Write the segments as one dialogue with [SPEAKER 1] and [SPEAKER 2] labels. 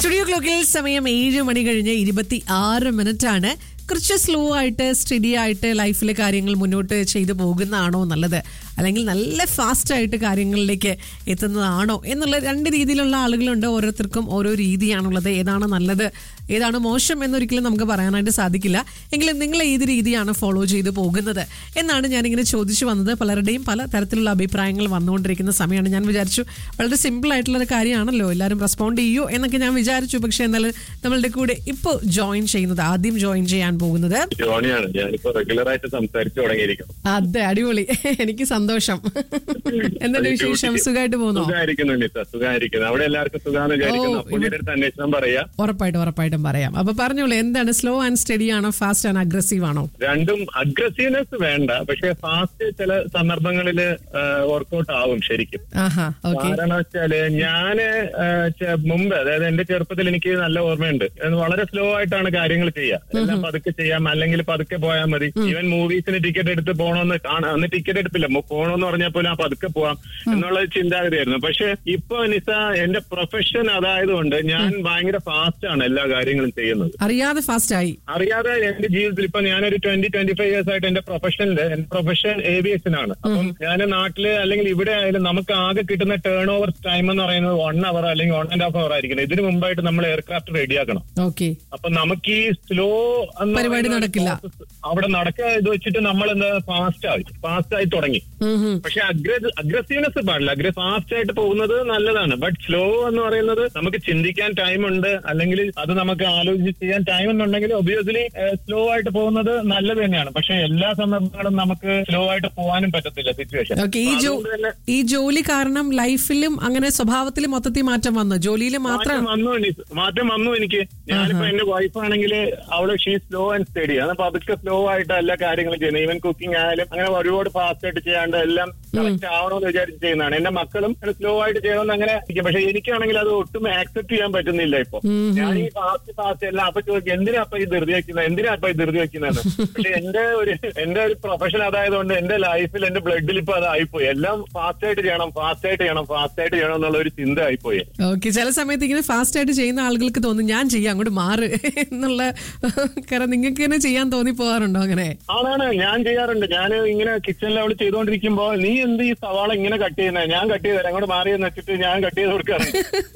[SPEAKER 1] Studio ക്ലോക്കിൽ സമയം ഏഴ് മണി കഴിഞ്ഞ് ഇരുപത്തി ആറ് മിനിറ്റ് ആണ് കുറച്ച് സ്ലോ ആയിട്ട് സ്റ്റഡി ആയിട്ട് ലൈഫിൽ കാര്യങ്ങൾ മുന്നോട്ട് ചെയ്തു പോകുന്നതാണോ നല്ലത് അല്ലെങ്കിൽ നല്ല ഫാസ്റ്റ് ആയിട്ട് കാര്യങ്ങളിലേക്ക് എത്തുന്നതാണോ എന്നുള്ള രണ്ട് രീതിയിലുള്ള ആളുകളുണ്ട് ഓരോരുത്തർക്കും ഓരോ രീതിയാണുള്ളത് ഏതാണ് നല്ലത് ഏതാണ് മോശം എന്നൊരിക്കലും നമുക്ക് പറയാനായിട്ട് സാധിക്കില്ല എങ്കിലും നിങ്ങൾ ഏത് രീതിയാണ് ഫോളോ ചെയ്ത് പോകുന്നത് എന്നാണ് ഞാനിങ്ങനെ ചോദിച്ചു വന്നത് പലരുടെയും പല തരത്തിലുള്ള അഭിപ്രായങ്ങൾ വന്നുകൊണ്ടിരിക്കുന്ന സമയമാണ് ഞാൻ വിചാരിച്ചു വളരെ സിമ്പിൾ ആയിട്ടുള്ള ഒരു കാര്യമാണല്ലോ എല്ലാവരും റെസ്പോണ്ട് ചെയ്യൂ എന്നൊക്കെ ഞാൻ വിചാരിച്ചു പക്ഷേ എന്നാൽ നമ്മളുടെ കൂടെ ഇപ്പോൾ ജോയിൻ ചെയ്യുന്നത് ആദ്യം ജോയിൻ ചെയ്യാൻ പോകുന്നത്
[SPEAKER 2] ജോണിയാണ് ഞാനിപ്പോ റെഗുലർ ആയിട്ട് സംസാരിച്ചു തുടങ്ങിയിരിക്കുന്നു
[SPEAKER 1] അതെ അടിപൊളി എനിക്ക് സന്തോഷം എന്തുണ്ട് വിശേഷം സുഖമായിട്ട് പോകുന്നോ
[SPEAKER 2] സുഖമായിരിക്കുന്നു നിസ സുഖമായിരിക്കുന്നു അവിടെ എല്ലാവർക്കും സുഖാന്ന് വിചാരിക്കുന്നു
[SPEAKER 1] ഓ,
[SPEAKER 2] പുള്ളിയുടെ അടുത്ത് അന്വേഷണം പറയാ
[SPEAKER 1] ഉറപ്പായിട്ടും ഉറപ്പായിട്ടും പറയാം അപ്പൊ പറഞ്ഞോളൂ എന്താണ് സ്ലോ ആൻഡ് സ്റ്റഡി ആണോ ഫാസ്റ്റ് ആൻഡ് അഗ്രസീവ് ആണോ
[SPEAKER 2] രണ്ടും അഗ്രസീവ്നെസ് വേണ്ട പക്ഷെ ഫാസ്റ്റ് ചില സന്ദർഭങ്ങളിൽ വർക്ക്ഔട്ട് ആവും ശരിക്കും
[SPEAKER 1] ആഹാ ഓക്കെ
[SPEAKER 2] കാരണം വെച്ചാല് ഞാന് ആ, ചെ- മുമ്പ് അതായത് എന്റെ ചെറുപ്പത്തിൽ എനിക്ക് നല്ല ഓർമ്മയുണ്ട് എന്ന് വളരെ സ്ലോ ആയിട്ടാണ് കാര്യങ്ങൾ ചെയ്യുക എല്ലാം പതുക്കെ ചെയ്യാം അല്ലെങ്കിൽ പതുക്കെ പോയാൽ മതി ഈവൻ മൂവീസിന് ടിക്കറ്റ് എടുത്ത് പോകണമെന്ന് കാണാം അന്ന് ടിക്കറ്റ് എടുപ്പില്ല മു- പോകണമെന്ന് പറഞ്ഞാൽ പോലും ആ പതുക്കെ പോവാം എന്നുള്ള ഒരു ചിന്താഗതിയായിരുന്നു പക്ഷെ ഇപ്പൊ നിസ എന്റെ പ്രൊഫഷൻ അതായതുകൊണ്ട് ഞാൻ ഭയങ്കര ഫാസ്റ്റ് ആണ് എല്ലാ കാര്യങ്ങളും ചെയ്യുന്നത്
[SPEAKER 1] അറിയാതെ ഫാസ്റ്റ് ആയി
[SPEAKER 2] അറിയാതെ എന്റെ ജീവിതത്തിൽ ഇപ്പൊ ഞാനൊരു ട്വന്റി ട്വന്റി ഫൈവ് ഇയേഴ്സ് ആയിട്ട് എന്റെ പ്രൊഫഷനില് എന്റെ പ്രൊഫഷൻ ഏവിയേഷൻ ആണ് അപ്പം ഞാൻ നാട്ടില് അല്ലെങ്കിൽ ഇവിടെ ആയാലും നമുക്ക് ആകെ കിട്ടുന്ന ടേൺ ഓവർ ടൈം എന്ന് പറയുന്നത് വൺ അവർ അല്ലെങ്കിൽ വൺ ആൻഡ് ഹാഫ് അവർ ആയിരിക്കണം ഇതിന് മുമ്പായിട്ട് നമ്മൾ എയർക്രാഫ്റ്റ് റെഡിയാക്കണം
[SPEAKER 1] ഓക്കെ
[SPEAKER 2] അപ്പൊ നമുക്ക് ഈ സ്ലോ
[SPEAKER 1] പരിപാടി നടക്കില്ല.
[SPEAKER 2] അവിടെ നടക്കുക ഇത് വെച്ചിട്ട് നമ്മൾ എന്താ ഫാസ്റ്റ് ആയി ഫാസ്റ്റ് ആയി തുടങ്ങി പക്ഷെ അഗ്രസീവ്നെസ് പാടില്ല അഗ്ര ഫാസ്റ്റ് ആയിട്ട് പോകുന്നത് നല്ലതാണ് ബട്ട് സ്ലോ എന്ന് പറയുന്നത് നമുക്ക് ചിന്തിക്കാൻ ടൈം ഉണ്ട് അല്ലെങ്കിൽ അത് നമുക്ക് ആലോചിച്ച് ചെയ്യാൻ ടൈം എന്നുണ്ടെങ്കിൽ ഒബിയസ്ലി സ്ലോ ആയിട്ട് പോകുന്നത് നല്ലത് തന്നെയാണ് പക്ഷെ എല്ലാ സന്ദർഭങ്ങളും നമുക്ക് സ്ലോ ആയിട്ട് പോകാനും പറ്റത്തില്ല സിറ്റുവേഷൻ
[SPEAKER 1] ഓക്കെ ഈ ജോ ഈ ജോലി കാരണം ലൈഫിലും അങ്ങനെ സ്വഭാവത്തിൽ മൊത്തത്തിൽ മാറ്റം വന്നു ജോലിയിൽ മാത്രം
[SPEAKER 2] മാറ്റം വന്നു എനിക്ക് മാറ്റം വന്നു എനിക്ക് ഞാനിപ്പോ എന്റെ വൈഫ് ആണെങ്കിൽ അവള് ഷീ സ്ലോ ആൻഡ് സ്റ്റഡി ആണ് അപ്പൊ അതൊക്കെ സ്ലോ ആയിട്ട് എല്ലാ കാര്യങ്ങളും ചെയ്യുന്നത് ഈവൻ കുക്കിംഗ് ആയാലും അങ്ങനെ ഒരുപാട് ഫാസ്റ്റ് ആയിട്ട് ചെയ്യാണ്ട് എല്ലാം കറക്റ്റ് ആവണമെന്ന് വിചാരിച്ച് ചെയ്യുന്നതാണ് എന്റെ മക്കളും സ്ലോ ആയിട്ട് ചെയ്യണമെന്ന് അങ്ങനെ ഇരിക്കും. പക്ഷെ എനിക്കാണെങ്കിൽ അത് ഒട്ടും ആക്സെപ്റ്റ് ചെയ്യാൻ പറ്റുന്നില്ല ഇപ്പൊ ഞാൻ ഈ ഫാസ്റ്റ് ഫാസ്റ്റ് എല്ലാം അപ്പൊ ചോദിക്കും എന്തിനാ അപ്പൊ ഈ ധൃതി വെക്കുന്നത് എന്തിനാ അപ്പൊ ഈ ധൃതി വെക്കുന്നതെന്ന് പക്ഷെ എന്റെ ഒരു എന്റെ ഒരു പ്രൊഫഷൻ അതായതുകൊണ്ട് എന്റെ ലൈഫിൽ എന്റെ ബ്ലഡിൽ ഇപ്പൊ അതായിപ്പോയി എല്ലാം ഫാസ്റ്റ് ആയിട്ട് ചെയ്യണം ഫാസ്റ്റ് ആയിട്ട് ചെയ്യണം ഫാസ്റ്റ് ആയിട്ട് ചെയ്യണം എന്നുള്ള ഒരു ചിന്ത ആയിപ്പോയി
[SPEAKER 1] ഓക്കെ ചില സമയത്ത് ഇങ്ങനെ ഫാസ്റ്റ് ആയിട്ട് ചെയ്യുന്ന ആളുകൾക്ക് തോന്നും ഞാൻ ചെയ്യാം അങ്ങോട്ട് മാറ് എന്നുള്ള കാരണം നിങ്ങൾക്ക് തന്നെ ചെയ്യാൻ തോന്നി പോകാറുണ്ടോ അങ്ങനെ
[SPEAKER 2] ആണാണ് ഞാൻ ചെയ്യാറുണ്ട് ഞാൻ ഇങ്ങനെ കിച്ചണിൽ അവള് ചെയ്തോണ്ടിരിക്കുമ്പോ നീ എന്ത് ഈ സവാള ഇങ്ങനെ കട്ട് ചെയ്യുന്നത് ഞാൻ കട്ട് ചെയ്ത് തരാം അങ്ങോട്ട് മാറിയെന്ന് വെച്ചിട്ട് ഞാൻ കട്ട് ചെയ്ത് കൊടുക്കാറുണ്ട്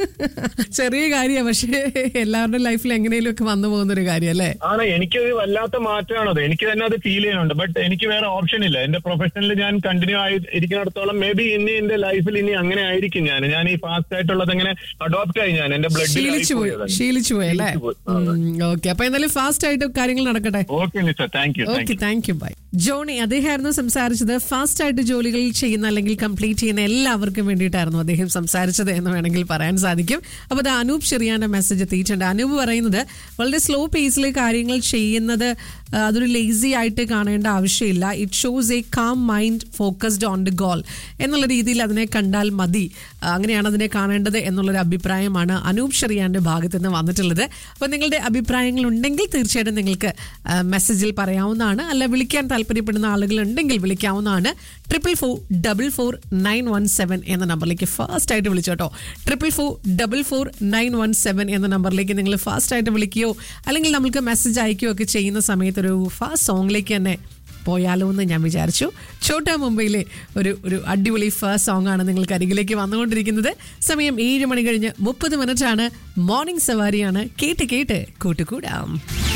[SPEAKER 1] ചെറിയ കാര്യമാണ് പക്ഷേ എല്ലാവരുടെ ലൈഫിൽ എങ്ങനെയും ഒക്കെ വന്നു പോകുന്ന ഒരു കാര്യം അല്ലേ
[SPEAKER 2] ആണ് എനിക്കത് വല്ലാത്ത മാറ്റമാണത് എനിക്ക് തന്നെ അത് ഫീൽ ചെയ്യുന്നുണ്ട് ബട്ട് എനിക്ക് വേറെ ഓപ്ഷൻ ഇല്ല എന്റെ പ്രൊഫഷനിൽ ഞാൻ കണ്ടിന്യൂ ആയി ഇരിക്കുന്നിടത്തോളം മേ ബി ഇനി എന്റെ ലൈഫിൽ ഇനി അങ്ങനെ ആയിരിക്കും ഞാൻ ഞാൻ ഈ ഫാസ്റ്റ് ആയിട്ടുള്ളത് അങ്ങനെ അഡോപ്റ്റ് ആയി ഞാൻ എന്റെ
[SPEAKER 1] ശീലിച്ചു പോയി
[SPEAKER 2] ബ്ലഡിൽ
[SPEAKER 1] ശീലിച്ചു പോയി അല്ലേ ഓക്കെ അപ്പൊ എന്തായാലും ഫാസ്റ്റ് ആയിട്ട് കാര്യങ്ങൾ നടക്കട്ടെ
[SPEAKER 2] ഓക്കെ നിസ thank you thank
[SPEAKER 1] okay thank you bye Johnny അദ്ദേഹമായിരുന്നു സംസാരിച്ചത് ഫാസ്റ്റ് ആയിട്ട് ജോലികൾ ചെയ്യുന്ന അല്ലെങ്കിൽ കംപ്ലീറ്റ് ചെയ്യുന്ന എല്ലാവർക്കും വേണ്ടിയിട്ടായിരുന്നു അദ്ദേഹം സംസാരിച്ചത് എന്ന് വേണമെങ്കിൽ പറയാൻ സാധിക്കും അപ്പോൾ അത് അനൂപ് ചെറിയാന്റെ മെസ്സേജ് എത്തിയിട്ടുണ്ട് അനൂപ് പറയുന്നത് വളരെ സ്ലോ പേസിൽ കാര്യങ്ങൾ ചെയ്യുന്നത് ആ, അതൊരു ലേസി ആയിട്ട് കാണേണ്ട ആവശ്യമില്ല it shows a calm mind focused on the goal എന്നുള്ള രീതിയിൽ അതിനെ കണ്ടാൽ മതി ആ, അങ്ങനെയാണ് അതിനെ കാണേണ്ടത് എന്നുള്ളൊരു അഭിപ്രായമാണ് അനൂപ് ഷെറിയാന്റെ ഭാഗത്ത് നിന്ന് വന്നിട്ടുള്ളത് അപ്പോൾ നിങ്ങളുടെ അഭിപ്രായങ്ങൾ ഉണ്ടെങ്കിൽ തീർച്ചയായിട്ടും നിങ്ങൾക്ക് ആ, മെസ്സേജിൽ പറയാവുന്നതാണ് അല്ല വിളിക്കാൻ താല്പര്യപ്പെടുന്ന ആളുകൾ ഉണ്ടെങ്കിൽ വിളിക്കാവുന്നതാണ് triple four double four nine one seven എന്ന നമ്പറിലേക്ക് ഫാസ്റ്റ് ആയിട്ട് വിളിച്ചോട്ടോ triple four double four nine one seven എന്ന നമ്പറിലേക്ക് നിങ്ങൾ ഫാസ്റ്റ് ആയിട്ട് വിളിക്കുകയോ അല്ലെങ്കിൽ നമുക്ക് മെസ്സേജ് അയക്കുകയോ ഒക്കെ ചെയ്യുന്ന സമയത്ത് ഒരു ഫാസ്റ്റ് സോങ്ങിലേക്ക് തന്നെ പോയാലോ എന്ന് ഞാൻ വിചാരിച്ചു ഛോട്ടാ മുംബൈയിലെ ഒരു ഒരു അടിപൊളി ഫസ്റ്റ് സോങ് ആണ് നിങ്ങൾക്ക് അരികിലേക്ക് വന്നുകൊണ്ടിരിക്കുന്നത് സമയം ഏഴ് മണി കഴിഞ്ഞ് മുപ്പത് മിനിറ്റ് ആണ് മോർണിംഗ് സവാരിയാണ് കേട്ട് കേട്ട് കൂട്ടുകൂടാം